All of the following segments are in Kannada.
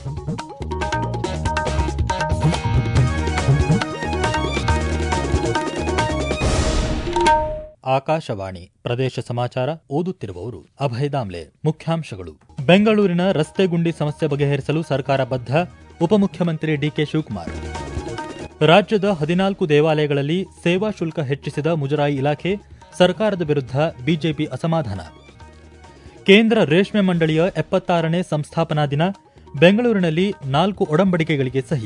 ಆಕಾಶವಾಣಿ ಪ್ರದೇಶ ಸಮಾಚಾರ ಓದುತ್ತಿರುವವರು ಅಭಯ ದಾಮ್ಲೆ ಮುಖ್ಯಾಂಶಗಳು ಬೆಂಗಳೂರಿನ ರಸ್ತೆ ಗುಂಡಿ ಸಮಸ್ಯೆ ಬಗೆಹರಿಸಲು ಸರ್ಕಾರ ಬದ್ಧ ಉಪಮುಖ್ಯಮಂತ್ರಿ ಡಿಕೆ ಶಿವಕುಮಾರ್ ರಾಜ್ಯದ ಹದಿನಾಲ್ಕು ದೇವಾಲಯಗಳಲ್ಲಿ ಸೇವಾ ಶುಲ್ಕ ಹೆಚ್ಚಿಸಿದ ಮುಜರಾಯಿ ಇಲಾಖೆ ಸರ್ಕಾರದ ವಿರುದ್ಧ ಬಿಜೆಪಿ ಅಸಮಾಧಾನ ಕೇಂದ್ರ ರೇಷ್ಮೆ ಮಂಡಳಿಯ ಎಪ್ಪತ್ತಾರನೇ ಸಂಸ್ಥಾಪನಾ ದಿನ ಬೆಂಗಳೂರಿನಲ್ಲಿ ನಾಲ್ಕು ಒಡಂಬಡಿಕೆಗಳಿಗೆ ಸಹಿ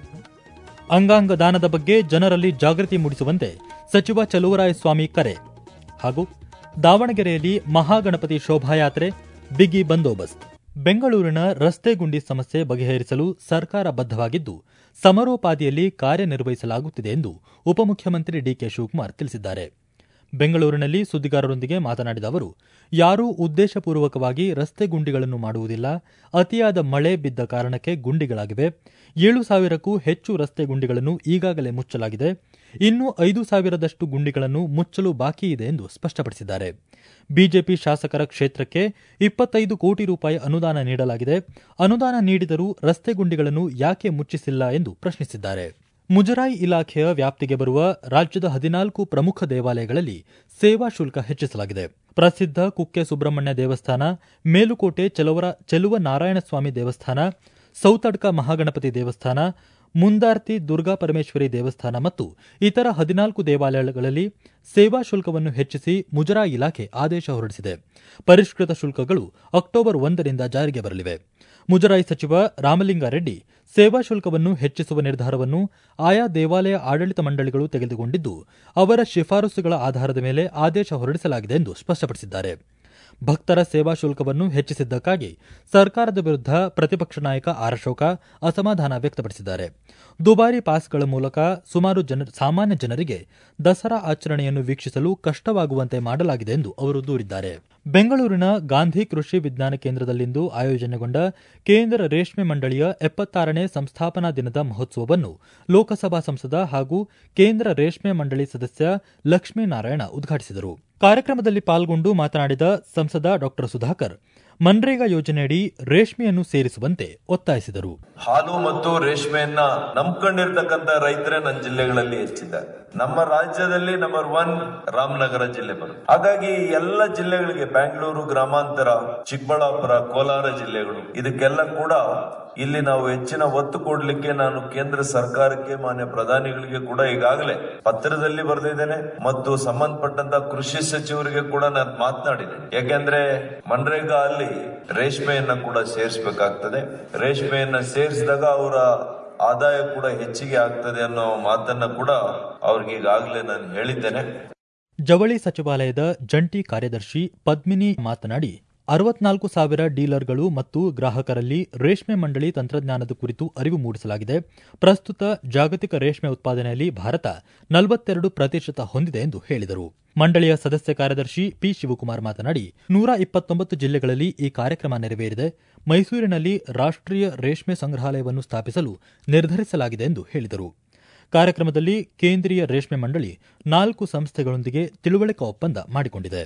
ಅಂಗಾಂಗ ದಾನದ ಬಗ್ಗೆ ಜನರಲ್ಲಿ ಜಾಗೃತಿ ಮೂಡಿಸುವಂತೆ ಸಚಿವ ಚಲುವರಾಯಸ್ವಾಮಿ ಕರೆ ಹಾಗೂ ದಾವಣಗೆರೆಯಲ್ಲಿ ಮಹಾಗಣಪತಿ ಶೋಭಾಯಾತ್ರೆ ಬಿಗಿ ಬಂದೋಬಸ್ತ್ ಬೆಂಗಳೂರಿನ ರಸ್ತೆ ಗುಂಡಿ ಸಮಸ್ಯೆ ಬಗೆಹರಿಸಲು ಸರ್ಕಾರ ಬದ್ಧವಾಗಿದ್ದು ಸಮರೋಪಾದಿಯಲ್ಲಿ ಕಾರ್ಯನಿರ್ವಹಿಸಲಾಗುತ್ತಿದೆ ಎಂದು ಉಪಮುಖ್ಯಮಂತ್ರಿ ಡಿಕೆ ಶಿವಕುಮಾರ್ ತಿಳಿಸಿದ್ದಾರೆ ಬೆಂಗಳೂರಿನಲ್ಲಿ ಸುದ್ದಿಗಾರರೊಂದಿಗೆ ಮಾತನಾಡಿದ ಅವರು ಯಾರೂ ಉದ್ದೇಶಪೂರ್ವಕವಾಗಿ ರಸ್ತೆ ಗುಂಡಿಗಳನ್ನು ಮಾಡುವುದಿಲ್ಲ ಅತಿಯಾದ ಮಳೆ ಬಿದ್ದ ಕಾರಣಕ್ಕೆ ಗುಂಡಿಗಳಾಗಿವೆ ಏಳು ಸಾವಿರಕ್ಕೂ ಹೆಚ್ಚು ರಸ್ತೆ ಗುಂಡಿಗಳನ್ನು ಈಗಾಗಲೇ ಮುಚ್ಚಲಾಗಿದೆ ಇನ್ನೂ ಐದು ಸಾವಿರದಷ್ಟು ಗುಂಡಿಗಳನ್ನು ಮುಚ್ಚಲು ಬಾಕಿ ಇದೆ ಎಂದು ಸ್ಪಷ್ಟಪಡಿಸಿದ್ದಾರೆ ಬಿಜೆಪಿ ಶಾಸಕರ ಕ್ಷೇತ್ರಕ್ಕೆ ಇಪ್ಪತ್ತೈದು ಕೋಟಿ ರೂಪಾಯಿ ಅನುದಾನ ನೀಡಲಾಗಿದೆ ಅನುದಾನ ನೀಡಿದರೂ ರಸ್ತೆ ಗುಂಡಿಗಳನ್ನು ಯಾಕೆ ಮುಚ್ಚಿಸಿಲ್ಲ ಎಂದು ಪ್ರಶ್ನಿಸಿದ್ದಾರೆ ಮುಜರಾಯಿ ಇಲಾಖೆಯ ವ್ಯಾಪ್ತಿಗೆ ಬರುವ ರಾಜ್ಯದ ಹದಿನಾಲ್ಕು ಪ್ರಮುಖ ದೇವಾಲಯಗಳಲ್ಲಿ ಸೇವಾ ಶುಲ್ಕ ಹೆಚ್ಚಿಸಲಾಗಿದೆ ಪ್ರಸಿದ್ಧ ಕುಕ್ಕೆ ಸುಬ್ರಹ್ಮಣ್ಯ ದೇವಸ್ಥಾನ ಮೇಲುಕೋಟೆ ಚೆಲುವರ ಚೆಲುವ ನಾರಾಯಣಸ್ವಾಮಿ ದೇವಸ್ಥಾನ ಸೌತಡ್ಕ ಮಹಾಗಣಪತಿ ದೇವಸ್ಥಾನ ಮುಂದಾರ್ತಿ ದುರ್ಗಾ ಪರಮೇಶ್ವರಿ ದೇವಸ್ಥಾನ ಮತ್ತು ಇತರ ಹದಿನಾಲ್ಕು ದೇವಾಲಯಗಳಲ್ಲಿ ಸೇವಾ ಶುಲ್ಕವನ್ನು ಹೆಚ್ಚಿಸಿ ಮುಜರಾಯಿ ಇಲಾಖೆ ಆದೇಶ ಹೊರಡಿಸಿದೆ ಪರಿಷ್ಕೃತ ಶುಲ್ಕಗಳು ಅಕ್ಟೋಬರ್ ಒಂದರಿಂದ ಜಾರಿಗೆ ಬರಲಿವೆ ಮುಜರಾಯಿ ಸಚಿವ ರಾಮಲಿಂಗಾರೆಡ್ಡಿ ಸೇವಾ ಶುಲ್ಕವನ್ನು ಹೆಚ್ಚಿಸುವ ನಿರ್ಧಾರವನ್ನು ಆಯಾ ದೇವಾಲಯ ಆಡಳಿತ ಮಂಡಳಿಗಳು ತೆಗೆದುಕೊಂಡಿದ್ದು ಅವರ ಶಿಫಾರಸುಗಳ ಆಧಾರದ ಮೇಲೆ ಆದೇಶ ಹೊರಡಿಸಲಾಗಿದೆ ಎಂದು ಸ್ಪಷ್ಟಪಡಿಸಿದ್ದಾರೆ ಭಕ್ತರ ಸೇವಾ ಶುಲ್ಕವನ್ನು ಹೆಚ್ಚಿಸಿದ್ದಕ್ಕಾಗಿ ಸರ್ಕಾರದ ವಿರುದ್ಧ ಪ್ರತಿಪಕ್ಷ ನಾಯಕ ಆರ್ ಅಶೋಕ ಅಸಮಾಧಾನ ವ್ಯಕ್ತಪಡಿಸಿದ್ದಾರೆ ದುಬಾರಿ ಪಾಸ್ಗಳ ಮೂಲಕ ಸುಮಾರು ಜನ ಸಾಮಾನ್ಯ ಜನರಿಗೆ ದಸರಾ ಆಚರಣೆಯನ್ನು ವೀಕ್ಷಿಸಲು ಕಷ್ಟವಾಗುವಂತೆ ಮಾಡಲಾಗಿದೆ ಎಂದು ಅವರು ದೂರಿದ್ದಾರೆ ಬೆಂಗಳೂರಿನ ಗಾಂಧಿ ಕೃಷಿ ವಿಜ್ಞಾನ ಕೇಂದ್ರದಲ್ಲಿಂದು ಆಯೋಜನೆಗೊಂಡ ಕೇಂದ್ರ ರೇಷ್ಮೆ ಮಂಡಳಿಯ ಎಪ್ಪತ್ತಾರನೇ ಸಂಸ್ಥಾಪನಾ ದಿನದ ಮಹೋತ್ಸವವನ್ನು ಲೋಕಸಭಾ ಸಂಸದ ಹಾಗೂ ಕೇಂದ್ರ ರೇಷ್ಮೆ ಮಂಡಳಿ ಸದಸ್ಯ ಲಕ್ಷ್ಮೀನಾರಾಯಣ ಉದ್ಘಾಟಿಸಿದರು ಕಾರ್ಯಕ್ರಮದಲ್ಲಿ ಪಾಲ್ಗೊಂಡು ಮಾತನಾಡಿದ ಸಂಸದ ಡಾ ಸುಧಾಕರ್ ಮನ್ರೇಗಾ ಯೋಜನೆಯಡಿ ರೇಷ್ಮೆಯನ್ನು ಸೇರಿಸುವಂತೆ ಒತ್ತಾಯಿಸಿದರು ಹಾಲು ಮತ್ತು ರೇಷ್ಮೆಯನ್ನ ನಂಬ್ಕೊಂಡಿರ್ತಕ್ಕಂಥ ರೈತರೇ ನನ್ನ ಜಿಲ್ಲೆಗಳಲ್ಲಿ ಹೆಚ್ಚಿದ್ದಾರೆ ನಮ್ಮ ರಾಜ್ಯದಲ್ಲಿ ನಂಬರ್ ಒನ್ ರಾಮನಗರ ಜಿಲ್ಲೆ ಬರುತ್ತೆ ಹಾಗಾಗಿ ಎಲ್ಲ ಜಿಲ್ಲೆಗಳಿಗೆ ಬ್ಯಾಂಗ್ಳೂರು ಗ್ರಾಮಾಂತರ ಚಿಕ್ಕಬಳ್ಳಾಪುರ ಕೋಲಾರ ಜಿಲ್ಲೆಗಳು ಇದಕ್ಕೆಲ್ಲ ಕೂಡ ಇಲ್ಲಿ ನಾವು ಹೆಚ್ಚಿನ ಒತ್ತು ಕೊಡ್ಲಿಕ್ಕೆ ನಾನು ಕೇಂದ್ರ ಸರ್ಕಾರಕ್ಕೆ ಮಾನ್ಯ ಪ್ರಧಾನಿಗಳಿಗೆ ಕೂಡ ಈಗಾಗಲೇ ಪತ್ರದಲ್ಲಿ ಬರೆದಿದ್ದೇನೆ ಮತ್ತು ಸಂಬಂಧಪಟ್ಟಂತ ಕೃಷಿ ಸಚಿವರಿಗೆ ಕೂಡ ನಾನು ಮಾತನಾಡಿದ್ದೇನೆ ಯಾಕೆಂದ್ರೆ ಮನ್ರೇಗಾ ಅಲ್ಲಿ ರೇಷ್ಮೆಯನ್ನ ಕೂಡ ಸೇರಿಸಬೇಕಾಗ್ತದೆ ರೇಷ್ಮೆಯನ್ನ ಸೇರಿಸಿದಾಗ ಅವರ ಆದಾಯ ಕೂಡ ಹೆಚ್ಚಿಗೆ ಆಗ್ತದೆ ಅನ್ನೋ ಮಾತನ್ನ ಕೂಡ ಅವ್ರಿಗೆ ಈಗಾಗಲೇ ನಾನು ಹೇಳಿದ್ದೇನೆ ಜವಳಿ ಸಚಿವಾಲಯದ ಜಂಟಿ ಕಾರ್ಯದರ್ಶಿ ಪದ್ಮಿನಿ ಮಾತನಾಡಿ ಅರವತ್ನಾಲ್ಕು ಸಾವಿರ ಡೀಲರ್ಗಳು ಮತ್ತು ಗ್ರಾಹಕರಲ್ಲಿ ರೇಷ್ಮೆ ಮಂಡಳಿ ತಂತ್ರಜ್ಞಾನದ ಕುರಿತು ಅರಿವು ಮೂಡಿಸಲಾಗಿದೆ ಪ್ರಸ್ತುತ ಜಾಗತಿಕ ರೇಷ್ಮೆ ಉತ್ಪಾದನೆಯಲ್ಲಿ ಭಾರತ ನಲವತ್ತೆರಡು ಪ್ರತಿಶತ ಹೊಂದಿದೆ ಎಂದು ಹೇಳಿದರು ಮಂಡಳಿಯ ಸದಸ್ಯ ಕಾರ್ಯದರ್ಶಿ ಪಿ ಶಿವಕುಮಾರ್ ಮಾತನಾಡಿ ನೂರ ಇಪ್ಪತ್ತೊಂಬತ್ತು ಜಿಲ್ಲೆಗಳಲ್ಲಿ ಈ ಕಾರ್ಯಕ್ರಮ ನೆರವೇರಿದೆ ಮೈಸೂರಿನಲ್ಲಿ ರಾಷ್ಟ್ರೀಯ ರೇಷ್ಮೆ ಸಂಗ್ರಹಾಲಯವನ್ನು ಸ್ಥಾಪಿಸಲು ನಿರ್ಧರಿಸಲಾಗಿದೆ ಎಂದು ಹೇಳಿದರು ಕಾರ್ಯಕ್ರಮದಲ್ಲಿ ಕೇಂದ್ರೀಯ ರೇಷ್ಮೆ ಮಂಡಳಿ ನಾಲ್ಕು ಸಂಸ್ಥೆಗಳೊಂದಿಗೆ ತಿಳುವಳಿಕಾ ಒಪ್ಪಂದ ಮಾಡಿಕೊಂಡಿದೆ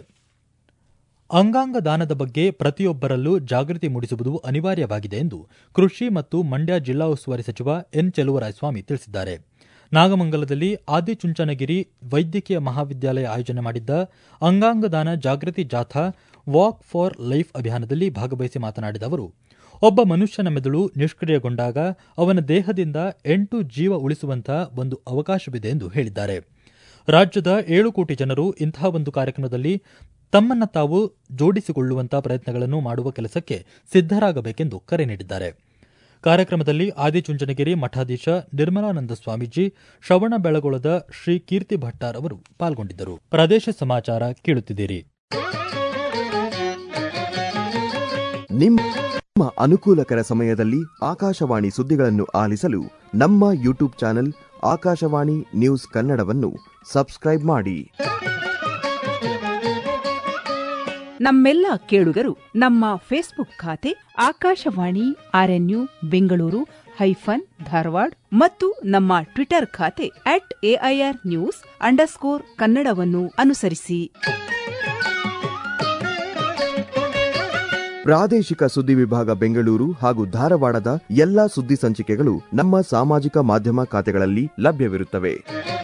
ಅಂಗಾಂಗ ದಾನದ ಬಗ್ಗೆ ಪ್ರತಿಯೊಬ್ಬರಲ್ಲೂ ಜಾಗೃತಿ ಮೂಡಿಸುವುದು ಅನಿವಾರ್ಯವಾಗಿದೆ ಎಂದು ಕೃಷಿ ಮತ್ತು ಮಂಡ್ಯ ಜಿಲ್ಲಾ ಉಸ್ತುವಾರಿ ಸಚಿವ ಎನ್ ಚೆಲುವರಾಯಸ್ವಾಮಿ ತಿಳಿಸಿದ್ದಾರೆ ನಾಗಮಂಗಲದಲ್ಲಿ ಆದಿಚುಂಚನಗಿರಿ ವೈದ್ಯಕೀಯ ಮಹಾವಿದ್ಯಾಲಯ ಆಯೋಜನೆ ಮಾಡಿದ್ದ ಅಂಗಾಂಗ ದಾನ ಜಾಗೃತಿ ಜಾಥಾ ವಾಕ್ ಫಾರ್ ಲೈಫ್ ಅಭಿಯಾನದಲ್ಲಿ ಭಾಗವಹಿಸಿ ಮಾತನಾಡಿದ ಅವರು ಒಬ್ಬ ಮನುಷ್ಯನ ಮೆದುಳು ನಿಷ್ಕ್ರಿಯಗೊಂಡಾಗ ಅವನ ದೇಹದಿಂದ ಎಂಟು ಜೀವ ಉಳಿಸುವಂತಹ ಒಂದು ಅವಕಾಶವಿದೆ ಎಂದು ಹೇಳಿದ್ದಾರೆ ರಾಜ್ಯದ ಏಳು ಕೋಟಿ ಜನರು ಇಂತಹ ಒಂದು ಕಾರ್ಯಕ್ರಮದಲ್ಲಿ ತಮ್ಮನ್ನ ತಾವು ಜೋಡಿಸಿಕೊಳ್ಳುವಂತಹ ಪ್ರಯತ್ನಗಳನ್ನು ಮಾಡುವ ಕೆಲಸಕ್ಕೆ ಸಿದ್ದರಾಗಬೇಕೆಂದು ಕರೆ ನೀಡಿದ್ದಾರೆ ಕಾರ್ಯಕ್ರಮದಲ್ಲಿ ಆದಿಚುಂಚನಗಿರಿ ಮಠಾಧೀಶ ನಿರ್ಮಲಾನಂದ ಸ್ವಾಮೀಜಿ ಶ್ರವಣ ಬೆಳಗೊಳದ ಶ್ರೀ ಕೀರ್ತಿ ಭಟ್ಟಾರ್ ಅವರು ಪಾಲ್ಗೊಂಡಿದ್ದರು ಪ್ರದೇಶ ಸಮಾಚಾರ ಕೇಳುತ್ತಿದ್ದೀರಿ ನಿಮ್ಮ ಅನುಕೂಲಕರ ಸಮಯದಲ್ಲಿ ಆಕಾಶವಾಣಿ ಸುದ್ದಿಗಳನ್ನು ಆಲಿಸಲು ನಮ್ಮ ಯೂಟ್ಯೂಬ್ ಚಾನೆಲ್ ಆಕಾಶವಾಣಿ ನ್ಯೂಸ್ ಕನ್ನಡವನ್ನು ಸಬ್ಸ್ಕ್ರೈಬ್ ಮಾಡಿ ನಮ್ಮೆಲ್ಲ ಕೇಳುಗರು ನಮ್ಮ ಫೇಸ್ಬುಕ್ ಖಾತೆ ಆಕಾಶವಾಣಿ ಆರ್ಎನ್ಯು ಬೆಂಗಳೂರು ಹೈಫನ್ ಧಾರವಾಡ ಮತ್ತು ನಮ್ಮ ಟ್ವಿಟರ್ ಖಾತೆ ಅಟ್ ಎಐಆರ್ ನ್ಯೂಸ್ ಅಂಡರ್ಸ್ಕೋರ್ ಕನ್ನಡವನ್ನು ಅನುಸರಿಸಿ ಪ್ರಾದೇಶಿಕ ಸುದ್ದಿ ವಿಭಾಗ ಬೆಂಗಳೂರು ಹಾಗೂ ಧಾರವಾಡದ ಎಲ್ಲಾ ಸುದ್ದಿ ಸಂಚಿಕೆಗಳು ನಮ್ಮ ಸಾಮಾಜಿಕ ಮಾಧ್ಯಮ ಖಾತೆಗಳಲ್ಲಿ ಲಭ್ಯವಿರುತ್ತವೆ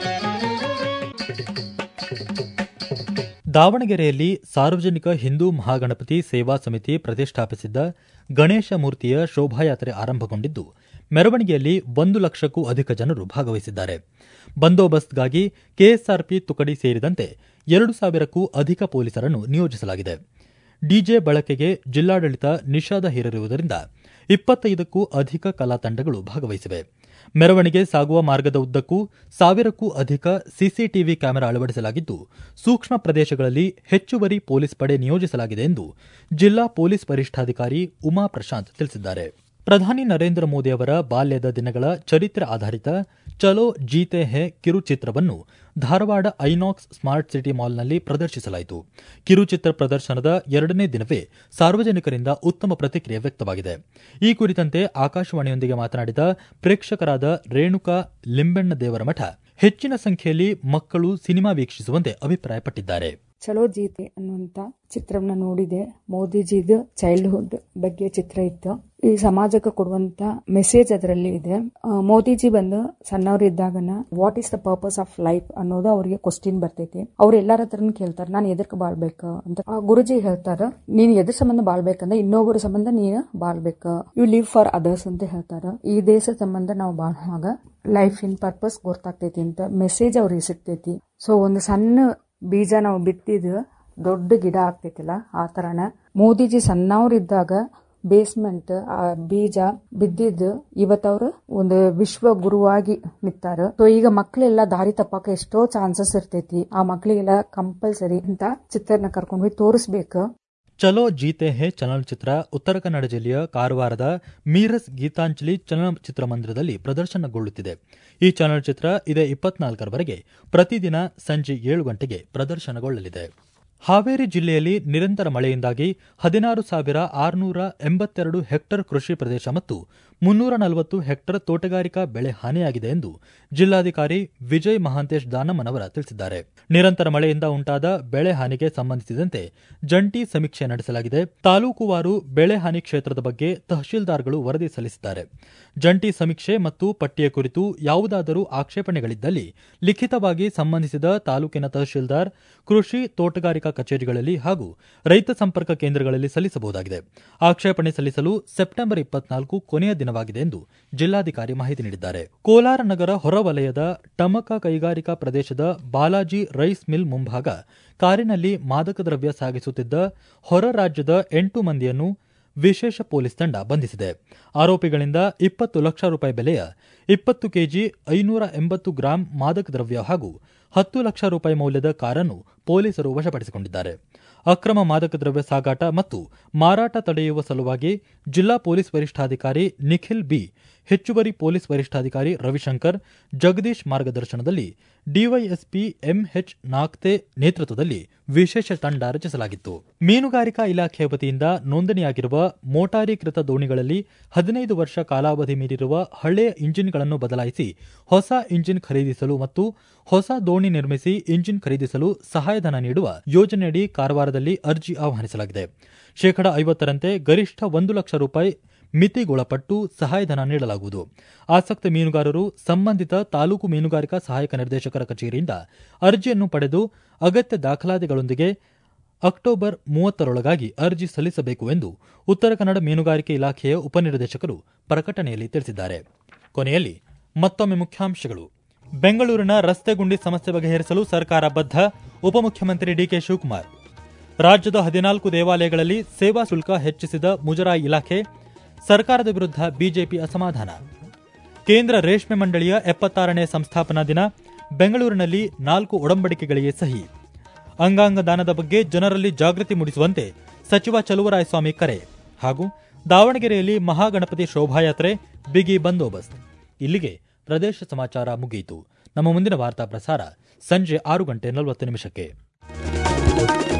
ದಾವಣಗೆರೆಯಲ್ಲಿ ಸಾರ್ವಜನಿಕ ಹಿಂದೂ ಮಹಾಗಣಪತಿ ಸೇವಾ ಸಮಿತಿ ಪ್ರತಿಷ್ಠಾಪಿಸಿದ್ದ ಗಣೇಶ ಮೂರ್ತಿಯ ಶೋಭಾಯಾತ್ರೆ ಆರಂಭಗೊಂಡಿದ್ದು ಮೆರವಣಿಗೆಯಲ್ಲಿ ಒಂದು ಲಕ್ಷಕ್ಕೂ ಅಧಿಕ ಜನರು ಭಾಗವಹಿಸಿದ್ದಾರೆ ಬಂದೋಬಸ್ತ್ಗಾಗಿ ಕೆಎಸ್ಆರ್ಪಿ ತುಕಡಿ ಸೇರಿದಂತೆ ಎರಡು ಸಾವಿರಕ್ಕೂ ಅಧಿಕ ಪೊಲೀಸರನ್ನು ನಿಯೋಜಿಸಲಾಗಿದೆ ಡಿಜೆ ಬಳಕೆಗೆ ಜಿಲ್ಲಾಡಳಿತ ನಿಷೇಧ ಹೇರಿರುವುದರಿಂದ ಇಪ್ಪತ್ತೈದಕ್ಕೂ ಅಧಿಕ ಕಲಾ ತಂಡಗಳು ಭಾಗವಹಿಸಿವೆ ಮೆರವಣಿಗೆ ಸಾಗುವ ಮಾರ್ಗದ ಉದ್ದಕ್ಕೂ ಸಾವಿರಕ್ಕೂ ಅಧಿಕ ಸಿಸಿಟಿವಿ ಕ್ಯಾಮೆರಾ ಅಳವಡಿಸಲಾಗಿದ್ದು ಸೂಕ್ಷ್ಮ ಪ್ರದೇಶಗಳಲ್ಲಿ ಹೆಚ್ಚುವರಿ ಪೊಲೀಸ್ ಪಡೆ ನಿಯೋಜಿಸಲಾಗಿದೆ ಎಂದು ಜಿಲ್ಲಾ ಪೊಲೀಸ್ ವರಿಷ್ಠಾಧಿಕಾರಿ ಉಮಾ ಪ್ರಶಾಂತ್ ತಿಳಿಸಿದ್ದಾರೆ ಪ್ರಧಾನಿ ನರೇಂದ್ರ ಮೋದಿ ಅವರ ಬಾಲ್ಯದ ದಿನಗಳ ಚರಿತ್ರೆ ಆಧಾರಿತ ಚಲೋ ಜೀತೆ ಹೇ ಕಿರುಚಿತ್ರವನ್ನು ಧಾರವಾಡ ಐನಾಕ್ಸ್ ಸ್ಮಾರ್ಟ್ ಸಿಟಿ ಮಾಲ್ನಲ್ಲಿ ಪ್ರದರ್ಶಿಸಲಾಯಿತು ಕಿರುಚಿತ್ರ ಪ್ರದರ್ಶನದ ಎರಡನೇ ದಿನವೇ ಸಾರ್ವಜನಿಕರಿಂದ ಉತ್ತಮ ಪ್ರತಿಕ್ರಿಯೆ ವ್ಯಕ್ತವಾಗಿದೆ ಈ ಕುರಿತಂತೆ ಆಕಾಶವಾಣಿಯೊಂದಿಗೆ ಮಾತನಾಡಿದ ಪ್ರೇಕ್ಷಕರಾದ ರೇಣುಕಾ ಲಿಂಬೆಣ್ಣ ದೇವರ ಮಠ ಹೆಚ್ಚಿನ ಸಂಖ್ಯೆಯಲ್ಲಿ ಮಕ್ಕಳು ಸಿನಿಮಾ ವೀಕ್ಷಿಸುವಂತೆ ಅಭಿಪ್ರಾಯಪಟ್ಟಿದ್ದಾರೆ ಚಲೋ ಜೀತೆ ಅನ್ನುವಂತ ಚಿತ್ರವನ್ನ ನೋಡಿದೆ ಮೋದಿಜಿದು ಚೈಲ್ಡ್ಹುಡ್ ಬಗ್ಗೆ ಚಿತ್ರ ಇತ್ತು ಈ ಸಮಾಜಕ್ಕೆ ಕೊಡುವಂತ ಮೆಸೇಜ್ ಅದರಲ್ಲಿ ಇದೆ ಆ, ಮೋದಿಜಿ ಬಂದು ಸಣ್ಣವರಿದ್ದಾಗನ what is the purpose of life ಅನ್ನೋದು ಅವ್ರಿಗೆ ಕ್ವಶನ್ ಬರ್ತೈತಿ ಅವ್ರು ಎಲ್ಲಾರ ಹತ್ರನು ಕೇಳ್ತಾರೆ ನಾನು ಎದಕ್ ಬಾಳ್ಬೇಕು ಅಂತ ಆ ಗುರುಜಿ ಹೇಳ್ತಾರ ನೀನ್ ಎದ್ರ ಸಂಬಂಧ ಬಾಳ್ಬೇಕಂದ್ರೆ ಇನ್ನೊಬ್ಬರ ಸಂಬಂಧ ನೀನು ಬಾಳ್ಬೇಕು ಯು ಲಿವ್ ಫಾರ್ ಅದರ್ಸ್ ಅಂತ ಹೇಳ್ತಾರ ಈ ದೇಶ ಸಂಬಂಧ ನಾವು ಬಾಳುವಾಗ ಲೈಫ್ ಇನ್ ಪರ್ಪಸ್ ಗೊತ್ತಾಗ್ತೈತಿ ಅಂತ ಮೆಸೇಜ್ ಅವ್ರಿಗೆ ಸಿಗ್ತೈತಿ ಸೊ ಒಂದು ಸಣ್ಣ ಬೀಜ ನಾವು ಬಿತ್ತಿದ್ದು ದೊಡ್ಡ ಗಿಡ ಆಗ್ತೈತಿಲ್ಲ ಆ ತರನ ಮೋದಿಜಿ ಸಣ್ಣವ್ರಿದ್ದಾಗ ಬೇಸ್ಮೆಂಟ್ ಆ ಬೀಜ ಬಿದ್ದಿದ್ದು ಇವತ್ತವ್ರು ಒಂದು ವಿಶ್ವ ಗುರುವಾಗಿ ನಿಂತಾರ ಸೊ ಈಗ ಮಕ್ಳೆಲ್ಲ ದಾರಿ ತಪ್ಪಕ ಎಷ್ಟೋ ಚಾನ್ಸಸ್ ಇರ್ತೈತಿ ಆ ಮಕ್ಳಿಗೆಲ್ಲ ಕಂಪಲ್ಸರಿ ಅಂತ ಚಿತ್ರನ ಕರ್ಕೊಂಡು ಹೋಗಿ ತೋರಿಸ್ಬೇಕು ಚಲೋ ಜೀತೆ ಹೇ ಚಲನಚಿತ್ರ ಉತ್ತರ ಕನ್ನಡ ಜಿಲ್ಲೆಯ ಕಾರವಾರದ ಮೀರಸ್ ಗೀತಾಂಜಲಿ ಚಲನಚಿತ್ರ ಮಂದಿರದಲ್ಲಿ ಪ್ರದರ್ಶನಗೊಳ್ಳುತ್ತಿದೆ ಈ ಚಲನಚಿತ್ರ ಇದೇ ಇಪ್ಪತ್ನಾಲ್ಕರವರೆಗೆ ಪ್ರತಿದಿನ ಸಂಜೆ ಏಳು ಗಂಟೆಗೆ ಪ್ರದರ್ಶನಗೊಳ್ಳಲಿದೆ ಹಾವೇರಿ ಜಿಲ್ಲೆಯಲ್ಲಿ ನಿರಂತರ ಮಳೆಯಿಂದಾಗಿ ಹದಿನಾರು ಸಾವಿರ ಆರುನೂರ ಎಂಬತ್ತೆರಡು ಹೆಕ್ಟರ್ ಕೃಷಿ ಪ್ರದೇಶ ಮತ್ತು ಮುನ್ನೂರ ನಲವತ್ತು ಹೆಕ್ಟರ್ ತೋಟಗಾರಿಕಾ ಬೆಳೆ ಹಾನಿಯಾಗಿದೆ ಎಂದು ಜಿಲ್ಲಾಧಿಕಾರಿ ವಿಜಯ್ ಮಹಾಂತೇಶ್ ದಾನಮ್ಮನವರ ತಿಳಿಸಿದ್ದಾರೆ ನಿರಂತರ ಮಳೆಯಿಂದ ಉಂಟಾದ ಬೆಳೆ ಹಾನಿಗೆ ಸಂಬಂಧಿಸಿದಂತೆ ಜಂಟಿ ಸಮೀಕ್ಷೆ ನಡೆಸಲಾಗಿದೆ ತಾಲೂಕುವಾರು ಬೆಳೆ ಹಾನಿ ಕ್ಷೇತ್ರದ ಬಗ್ಗೆ ತಹಶೀಲ್ದಾರ್ಗಳು ವರದಿ ಸಲ್ಲಿಸಿದ್ದಾರೆ ಜಂಟಿ ಸಮೀಕ್ಷೆ ಮತ್ತು ಪಟ್ಟಿಯ ಕುರಿತು ಯಾವುದಾದರೂ ಆಕ್ಷೇಪಣೆಗಳಿದ್ದಲ್ಲಿ ಲಿಖಿತವಾಗಿ ಸಂಬಂಧಿಸಿದ ತಾಲೂಕಿನ ತಹಶೀಲ್ದಾರ್ ಕೃಷಿ ತೋಟಗಾರಿಕಾ ಕಚೇರಿಗಳಲ್ಲಿ ಹಾಗೂ ರೈತ ಸಂಪರ್ಕ ಕೇಂದ್ರಗಳಲ್ಲಿ ಸಲ್ಲಿಸಬಹುದಾಗಿದೆ ಆಕ್ಷೇಪಣೆ ಸಲ್ಲಿಸಲು ಸೆಪ್ಟೆಂಬರ್ ಇಪ್ಪತ್ನಾಲ್ಕು ಕೊನೆಯ ದಿನವಾಗಿದೆ ಎಂದು ಜಿಲ್ಲಾಧಿಕಾರಿ ಮಾಹಿತಿ ನೀಡಿದ್ದಾರೆ ಕೋಲಾರ ನಗರ ಹೊರವಲಯದ ಟಮಕ ಕೈಗಾರಿಕಾ ಪ್ರದೇಶದ ಬಾಲಾಜಿ ರೈಸ್ ಮಿಲ್ ಮುಂಭಾಗ ಕಾರಿನಲ್ಲಿ ಮಾದಕ ದ್ರವ್ಯ ಸಾಗಿಸುತ್ತಿದ್ದ ಹೊರ ರಾಜ್ಯದ ಎಂಟು ಮಂದಿಯನ್ನು ವಿಶೇಷ ಪೊಲೀಸ್ ತಂಡ ಬಂಧಿಸಿದೆ ಆರೋಪಿಗಳಿಂದ ಇಪ್ಪತ್ತು ಲಕ್ಷ ರೂಪಾಯಿ ಬೆಲೆಯ ಇಪ್ಪತ್ತು ಕೆಜಿ ಐನೂರ ಎಂಬತ್ತು ಗ್ರಾಂ ಮಾದಕ ದ್ರವ್ಯ ಹಾಗೂ ಹತ್ತು ಲಕ್ಷ ರೂಪಾಯಿ ಮೌಲ್ಯದ ಕಾರನ್ನು ಪೊಲೀಸರು ವಶಪಡಿಸಿಕೊಂಡಿದ್ದಾರೆ ಅಕ್ರಮ ಮಾದಕ ದ್ರವ್ಯ ಸಾಗಾಟ ಮತ್ತು ಮಾರಾಟ ತಡೆಯುವ ಸಲುವಾಗಿ ಜಿಲ್ಲಾ ಪೊಲೀಸ್ ವರಿಷ್ಠಾಧಿಕಾರಿ ನಿಖಿಲ್ ಬಿ ಹೆಚ್ಚುವರಿ ಪೊಲೀಸ್ ವರಿಷ್ಠಾಧಿಕಾರಿ ರವಿಶಂಕರ್ ಜಗದೀಶ್ ಮಾರ್ಗದರ್ಶನದಲ್ಲಿ ಡಿವೈಎಸ್ಪಿ ಎಂಎಚ್ ನಾಗ್ತೆ ನೇತೃತ್ವದಲ್ಲಿ ವಿಶೇಷ ತಂಡ ರಚಿಸಲಾಗಿತ್ತು ಮೀನುಗಾರಿಕಾ ಇಲಾಖೆ ವತಿಯಿಂದ ನೋಂದಣಿಯಾಗಿರುವ ಮೋಟಾರೀಕೃತ ದೋಣಿಗಳಲ್ಲಿ ಹದಿನೈದು ವರ್ಷ ಕಾಲಾವಧಿ ಮೀರಿರುವ ಹಳೆಯ ಇಂಜಿನ್ಗಳನ್ನು ಬದಲಾಯಿಸಿ ಹೊಸ ಇಂಜಿನ್ ಖರೀದಿಸಲು ಮತ್ತು ಹೊಸ ದೋಣಿ ನಿರ್ಮಿಸಿ ಇಂಜಿನ್ ಖರೀದಿಸಲು ಸಹಾಯಧನ ನೀಡುವ ಯೋಜನೆಯಡಿ ಕಾರವಾರದಲ್ಲಿ ಅರ್ಜಿ ಆಹ್ವಾನಿಸಲಾಗಿದೆ ಶೇಕಡ ಐವತ್ತರಂತೆ ಗರಿಷ್ಠ ಒಂದು ಲಕ್ಷ ರೂಪಾಯಿ ಮಿತಿಗೊಳಪಟ್ಟು ಸಹಾಯಧನ ನೀಡಲಾಗುವುದು ಆಸಕ್ತ ಮೀನುಗಾರರು ಸಂಬಂಧಿತ ತಾಲೂಕು ಮೀನುಗಾರಿಕಾ ಸಹಾಯಕ ನಿರ್ದೇಶಕರ ಕಚೇರಿಯಿಂದ ಅರ್ಜಿಯನ್ನು ಪಡೆದು ಅಗತ್ಯ ದಾಖಲಾತಿಗಳೊಂದಿಗೆ ಅಕ್ಟೋಬರ್ ಮೂವತ್ತರೊಳಗಾಗಿ ಅರ್ಜಿ ಸಲ್ಲಿಸಬೇಕು ಎಂದು ಉತ್ತರ ಕನ್ನಡ ಮೀನುಗಾರಿಕೆ ಇಲಾಖೆಯ ಉಪನಿರ್ದೇಶಕರು ಪ್ರಕಟಣೆಯಲ್ಲಿ ತಿಳಿಸಿದ್ದಾರೆ ಕೊನೆಯಲ್ಲಿ ಮತ್ತೊಮ್ಮೆ ಮುಖ್ಯಾಂಶಗಳು ಬೆಂಗಳೂರಿನ ರಸ್ತೆ ಗುಂಡಿ ಸಮಸ್ಯೆ ಬಗೆಹರಿಸಲು ಸರ್ಕಾರ ಬದ್ಧ ಉಪಮುಖ್ಯಮಂತ್ರಿ ಡಿಕೆ ಶಿವಕುಮಾರ್ ರಾಜ್ಯದ ಹದಿನಾಲ್ಕು ದೇವಾಲಯಗಳಲ್ಲಿ ಸೇವಾ ಶುಲ್ಕ ಹೆಚ್ಚಿಸಿದ ಮುಜರಾಯಿ ಇಲಾಖೆ ಸರ್ಕಾರದ ವಿರುದ್ಧ ಬಿಜೆಪಿ ಅಸಮಾಧಾನ ಕೇಂದ್ರ ರೇಷ್ಮೆ ಮಂಡಳಿಯ ಎಪ್ಪತ್ತಾರನೇ ಸಂಸ್ಥಾಪನಾ ದಿನ ಬೆಂಗಳೂರಿನಲ್ಲಿ ನಾಲ್ಕು ಒಡಂಬಡಿಕೆಗಳಿಗೆ ಸಹಿ ಅಂಗಾಂಗ ದಾನದ ಬಗ್ಗೆ ಜನರಲ್ಲಿ ಜಾಗೃತಿ ಮೂಡಿಸುವಂತೆ ಸಚಿವ ಚಲುವರಾಯಸ್ವಾಮಿ ಕರೆ ಹಾಗೂ ದಾವಣಗೆರೆಯಲ್ಲಿ ಮಹಾಗಣಪತಿ ಶೋಭಾಯಾತ್ರೆ ಬಿಗಿ ಬಂದೋಬಸ್ತ್ ಇಲ್ಲಿಗೆ ಪ್ರದೇಶ ಸಮಾಚಾರ ಮುಗಿಯಿತು ನಮ್ಮ ಮುಂದಿನ ವಾರ್ತಾ ಪ್ರಸಾರ ಸಂಜೆ ಆರು ಗಂಟೆ ನಲವತ್ತು ನಿಮಿಷಕ್ಕೆ